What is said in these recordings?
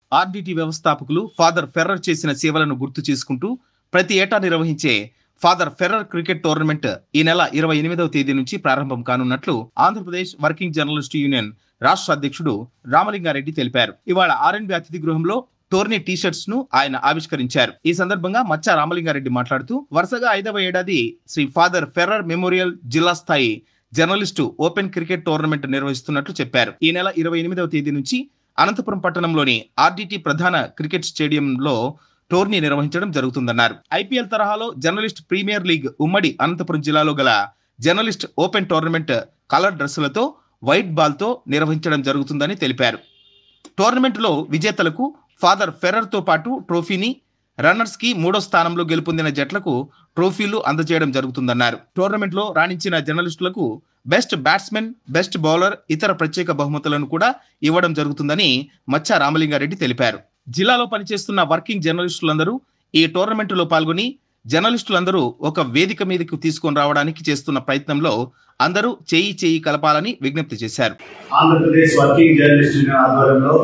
RDT వ్యవస్థాపకులు father Ferrer చేసిన సేవలను గుర్తు చేసుకుంటూ ప్రతి ఏటా నిర్వహించే ఫాదర్ ఫెర్రర్ క్రికెట్ టోర్నమెంట్ ఈ నెల ఇరవై ఎనిమిదవ తేదీ నుంచి ప్రారంభం కానున్నట్లు ఆంధ్రప్రదేశ్ వర్కింగ్ జర్నలిస్ట్ యూనియన్ రాష్ట్ర అధ్యక్షుడు రామలింగారెడ్డి తెలిపారు ఇవాళ ఆర్ఎన్బి అతిథి గృహంలో టోర్నీ టీ షర్ట్స్ ను ఆయన ఆవిష్కరించారు ఈ సందర్భంగా మచ్చ రామలింగారెడ్డి మాట్లాడుతూ వరుసగా ఐదవ ఏడాది శ్రీ ఫాదర్ ఫెర్రర్ మెమోరియల్ జిల్లా స్థాయి జర్నలిస్టు ఓపెన్ క్రికెట్ టోర్నమెంట్ నిర్వహిస్తున్నట్లు చెప్పారు ఈ నెల ఇరవై ఎనిమిదవ తేదీ నుంచి అనంతపురం పట్టణంలోని ఆర్డిటి ప్రధాన క్రికెట్ స్టేడియంలో టోర్నీ నిర్వహించడం జరుగుతుందన్నారు ఐపీఎల్ తరహాలో జర్నలిస్ట్ ప్రీమియర్ లీగ్ ఉమ్మడి అనంతపురం జిల్లాలో గల జర్నలిస్ట్ ఓపెన్ టోర్నమెంట్ కలర్ డ్రెస్సులతో వైట్ బాల్ తో నిర్వహించడం జరుగుతుందని తెలిపారు టోర్నమెంట్లో విజేతలకు ఫాదర్ ఫెర్రర్ తో పాటు ట్రోఫీని రన్నర్స్ కి మూడో స్థానంలో గెలుపొందిన జట్లకు ట్రోఫీలు అందజేయడం జరుగుతుందన్నారు టోర్నమెంట్ లో రాణించిన జర్నలిస్టులకు బెస్ట్ బ్యాట్స్మెన్ బెస్ట్ బౌలర్ ఇతర ప్రత్యేక బహుమతులను కూడా ఇవ్వడం జరుగుతుందని మచ్చ రామలింగారెడ్డి తెలిపారు జిల్లాలో పనిచేస్తున్న వర్కింగ్ జర్నలిస్టులందరూ ఈ టోర్నమెంటులో పాల్గొని జర్నలిస్టులందరూ ఒక వేదిక మీదకు తీసుకొని రావడానికి చేస్తున్న ప్రయత్నంలో అందరూ చేయి చేయి కలపాలని విజ్ఞప్తి చేశారు ఆంధ్రప్రదేశ్ వర్కింగ్ జర్నలిస్ట్ యూనియన్ ఆధ్వర్యంలో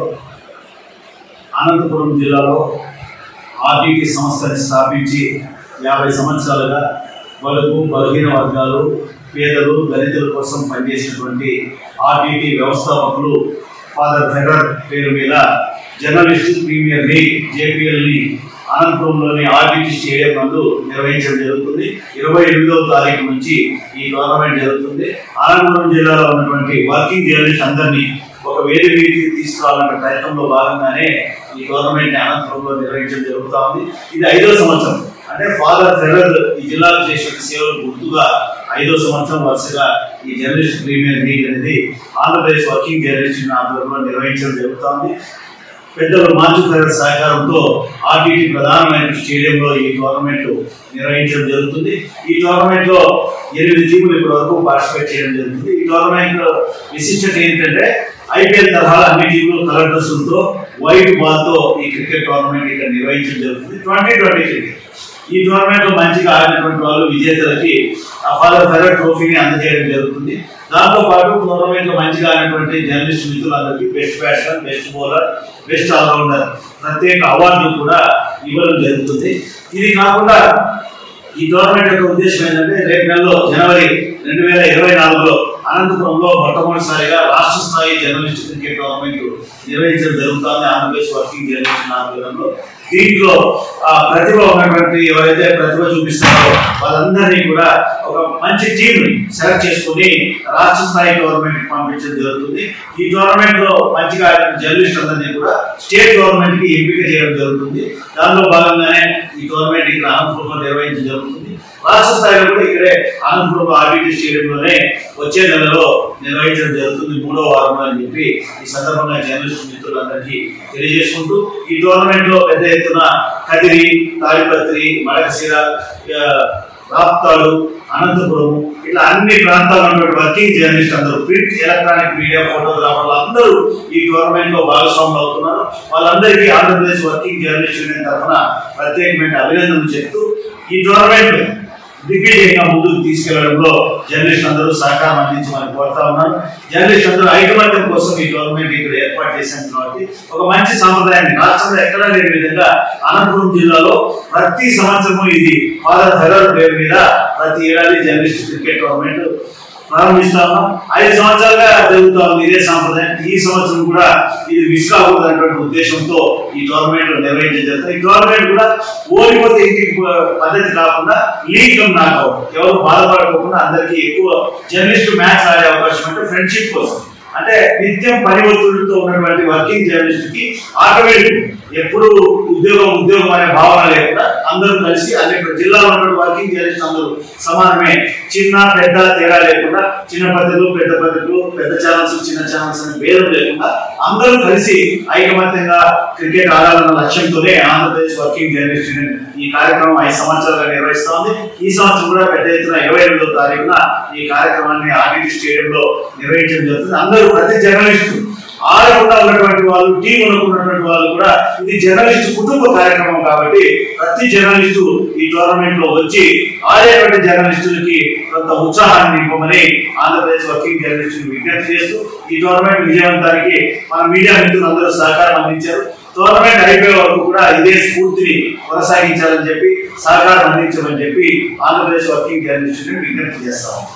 అనంతపురం జిల్లాలో ఆర్టీటీ సంస్థని స్థాపించి యాభై సంవత్సరాలుగా బలుగు బలహీన వర్గాలు పేదలు దళితుల కోసం పనిచేసినటువంటి ఆర్టీటీ వ్యవస్థాపకులు ఫాదర్ ఫెడరర్ పేరు మీద జర్నలిస్ట్ ప్రీమియర్ లీగ్ జేపీఎల్ని అనంతపురంలోని ఆర్టీటీ స్టేడియం నందు నిర్వహించడం జరుగుతుంది ఇరవై ఎనిమిదవ తారీఖు నుంచి ఈ టోర్నమెంట్ జరుగుతుంది అనంతపురం జిల్లాలో ఉన్నటువంటి వర్కింగ్ జర్నలిస్ట్ అందరినీ ఒక వేదిక మీదకి తీసుకురావాలనే ప్రయత్నంలో భాగంగానే ఈ టోర్నమెంట్ అనంతపురంలో నిర్వహించడం జరుగుతా ఉంది ఇది ఐదో సంవత్సరం అంటే ఫాదర్ ఫెడరర్ ఈ జిల్లాకు చేసిన సేవలు గుర్తుగా ఐదో సంవత్సరం వరుసగా ఈ జర్నలిస్ట్ ప్రీమియర్ లీగ్ అనేది ఆంధ్రప్రదేశ్ వర్కింగ్ జర్నలిస్ట్ యూనియన్ ఆధ్వర్యంలో నిర్వహించడం జరుగుతా ఉంది పెద్దలు మాజీ ఫెడరల్ సహకారంతో ఆర్టీటీ ప్రధానమైన స్టేడియంలో ఈ టోర్నమెంట్ నిర్వహించడం జరుగుతుంది ఈ టోర్నమెంట్ లో ఎనిమిది టీములు ఇప్పటి వరకు పార్టిసిపేట్ చేయడం జరుగుతుంది ఈ టోర్నమెంట్ లో విశిష్టత ఏంటంటే ఐపీఎల్ తరహాలో అన్ని టీములు కలర్ డ్రెస్సులతో వైట్ బాల్ తో ఈ క్రికెట్ టోర్నమెంట్ ఇక్కడ నిర్వహించడం జరుగుతుంది ట్వంటీ ట్వంటీ క్రికెట్ ఈ టోర్నమెంట్ లో మంచిగా ఆడినటువంటి వాళ్ళు విజేతలకి ఆ ఫాదర్ ఫెడరల్ ట్రోఫీని అందజేయడం జరుగుతుంది దాంతో పాటు టోర్నమెంట్ లో మంచిగా ఆడినటువంటి జర్నలిస్ట్ మిత్రులందరికీ best batsmen best bowler best allrounder ప్రత్యేక అవార్డులు కూడా ఇవ్వడం జరుగుతుంది ఇది కాకుండా ఈ టోర్నమెంట్ యొక్క ఉద్దేశం ఏంటంటే రేపు నెలలో జనవరి రెండు వేల ఇరవై నాలుగులో అనంతపురంలో మొట్టమొదటిసారిగా రాష్ట్ర స్థాయి జర్నలిస్ట్ క్రికెట్ టోర్నమెంట్ నిర్వహించడం జరుగుతుంది ఆంధ్రప్రదేశ్ వర్కింగ్ జర్నలిస్ట్ ఆధ్వర్యంలో దీంట్లో ఆ ప్రతిభ ఉన్నటువంటి ఎవరైతే ప్రతిభ చూపిస్తారో వాళ్ళందరినీ కూడా ఒక మంచి టీం సెలెక్ట్ చేసుకుని రాష్ట్ర స్థాయి టోర్నమెంట్ పంపించడం జరుగుతుంది ఈ టోర్నమెంట్ లో మంచిగా ఆడిన జర్నలిస్ట్ అందరినీ కూడా స్టేట్ గవర్నమెంట్ కి ఎంపిక చేయడం జరుగుతుంది దానిలో భాగంగానే ఈ టోర్నమెంట్ ఇక్కడ అనంతపురంలో నిర్వహించడం జరుగుతుంది రాష్ట్ర స్థాయిలో కూడా ఇక్కడే అనంతపురం ఆర్బీటీ స్టేడియంలోనే వచ్చే నెలలో నిర్వహించడం జరుగుతుంది మూడో వారంలో అని చెప్పి ఈ సందర్భంగా జర్నలిస్ట్ మిత్రులందరికీ తెలియజేసుకుంటూ ఈ టోర్నమెంట్ లో పెద్ద ఎత్తున కదిరి తాడిపత్రి మడకశిర ఆ, రాప్తాడు అనంతపురం ఇట్లా అన్ని ప్రాంతాల్లో ఉన్నటువంటి వర్కింగ్ జర్నలిస్ట్ అందరూ ప్రింట్ ఎలక్ట్రానిక్ మీడియా ఫోటోగ్రాఫర్లు అందరూ ఈ టోర్నమెంట్ లో భాగస్వాములు అవుతున్నారు వాళ్ళందరికీ ఆంధ్రప్రదేశ్ వర్కింగ్ జర్నలిస్ట్ యూనియన్ తరఫున ప్రత్యేకమైన అభినందనలు చెప్తూ ఈ టోర్నమెంట్ దిగ్విజయంగా ముందుకు తీసుకెళ్లడంలో జర్నలిస్ట్ అందరూ సహకారం అందించమని కోరుతా ఉన్నారు జర్నలిస్ట్ అందరూ ఐకమత్యం కోసం ఈ గవర్నమెంట్ ఇక్కడ ఏర్పాటు చేశాం కాబట్టి ఒక మంచి సాంప్రదాయాన్ని రాష్ట్రంలో ఎక్కడా లేని విధంగా అనంతపురం జిల్లాలో ప్రతి సంవత్సరము ఇది ఫాదర్ ఫెడరల్ పేరు మీద ప్రతి ఏడాది జర్నలిస్ట్ క్రికెట్ టోర్నమెంట్ ప్రారంభిస్తా ఉన్నాం ఐదు సంవత్సరాలుగా జరుగుతా ఉంది ఇదే సాంప్రదాయం ఈ సంవత్సరం కూడా ఇది మిస్ కాకూడదనేటువంటి ఉద్దేశంతో ఈ టోర్నమెంట్ నిర్వహించడం జరుగుతుంది ఈ టోర్నమెంట్ కూడా ఓడిపోతే ఇంటికి పో- పద్ధతి కాకుండా లీగ్ కమ్ నాకౌట్ ఎవరు బాధపడకుండా అందరికీ ఎక్కువ జర్నలిస్ట్ మ్యాచ్ ఆడే అవకాశం అంటే ఫ్రెండ్షిప్ కోసం అంటే నిత్యం పని ఒత్తిడితో ఉన్నటువంటి వర్కింగ్ జర్నలిస్ట్ కి ఆటోమేటిక్ ఎప్పుడు ఉద్యోగం ఉద్యోగం అనే భావన లేకుండా అందరూ కలిసి అన్ని జిల్లాలో ఉన్నటువంటి వర్కింగ్ జర్నలిస్ట్ అందరూ సమానమే చిన్న పెద్ద తేడా లేకుండా చిన్న పద్ధతులు పెద్ద పద్ధతులు పెద్ద ఛానల్స్ చిన్న ఛానల్స్ అనే భేదం లేకుండా అందరూ కలిసి ఐకమత్యంగా క్రికెట్ ఆడాలన్న లక్ష్యంతోనే ఆంధ్రప్రదేశ్ వర్కింగ్ జర్నలిస్ట్ యూనియన్ ఈ కార్యక్రమం ఐదు సంవత్సరాలుగా నిర్వహిస్తా ఉంది ఈ సంవత్సరం కూడా పెద్ద ఎత్తున ఇరవై ఎనిమిదో తారీఖున ఈ కార్యక్రమాన్ని ఆర్టీటీ స్టేడియంలో నిర్వహించడం జరుగుతుంది అందరూ ప్రతి జర్నలిస్టు ఆడకుండా ఉన్నటువంటి వాళ్ళు టీం ఉన్నటువంటి వాళ్ళు కూడా ఇది జర్నలిస్ట్ కుటుంబ కార్యక్రమం కాబట్టి ప్రతి జర్నలిస్టు ఈ టోర్నమెంట్ లో వచ్చి ఆడేటువంటి జర్నలిస్టులకి కొంత ఉత్సాహాన్ని నింపమని ఆంధ్రప్రదేశ్ వర్కింగ్ జర్నలిస్టులు విజ్ఞప్తి చేస్తూ ఈ టోర్నమెంట్ విజయవంతానికి మన మీడియా మిత్రులు అందరూ సహకారం అందించారు టోర్నమెంట్ అయిపోయే వరకు కూడా ఇదే స్ఫూర్తిని కొనసాగించాలని చెప్పి సహకారం అందించమని చెప్పి ఆంధ్రప్రదేశ్ వర్కింగ్ జర్నలిస్ట్ విజ్ఞప్తి చేస్తాము